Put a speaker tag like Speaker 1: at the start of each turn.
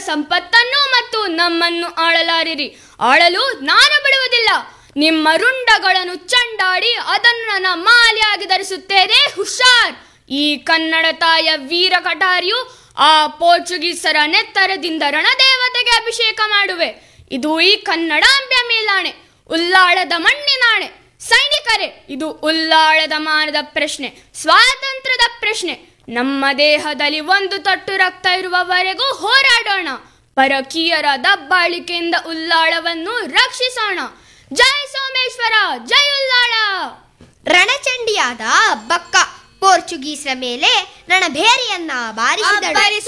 Speaker 1: ಸಂಪತ್ತನ್ನು ಮತ್ತು ನಮ್ಮನ್ನು ಆಳಲಾರಿರಿ ಆಳಲು ನಾನು ಬಿಡುವುದಿಲ್ಲ ನಿಮ್ಮ ರುಂಡಗಳನ್ನು ಚಂಡಾಡಿ ಅದನ್ನು ನನ್ನ ಮಾಲೆಯಾಗಿ ಧರಿಸುತ್ತೇನೆ ಹುಷಾರ್ ಈ ಕನ್ನಡ ತಾಯ ವೀರ ಕಟಾರಿಯು ಆ ಪೋರ್ಚುಗೀಸರ ನೆತ್ತರದಿಂದ ರಣದೇವತೆಗೆ ಅಭಿಷೇಕ ಮಾಡುವೆ ಇದು ಈ ಕನ್ನಡಾಂಬೆಯ ಮೇಲಾಣೆ ಉಲ್ಲಾಳದ ಮಣ್ಣಿನಾಣೆ ಸೈನಿಕರೇ ಇದು ಉಲ್ಲಾಳದ ಮಾನದ ಪ್ರಶ್ನೆ ಸ್ವಾತಂತ್ರ್ಯದ ಪ್ರಶ್ನೆ ನಮ್ಮ ದೇಹದಲ್ಲಿ ಒಂದು ತಟ್ಟು ರಕ್ತ ಇರುವವರೆಗೂ ಹೋರಾಡೋಣ ಪರಕೀಯರ ದಬ್ಬಾಳಿಕೆಯಿಂದ ಉಲ್ಲಾಳವನ್ನು ರಕ್ಷಿಸೋಣ ಜೈ ಸೋಮೇಶ್ವರ ಜೈ ಉಲ್ಲಾಳ
Speaker 2: ರಣಚಂಡಿಯಾದ ಬಕ್ಕ ಪೋರ್ಚುಗೀಸರ ಮೇಲೆ ರಣಭೇರಿಯನ್ನ ಬಾರಿಸಿದಳು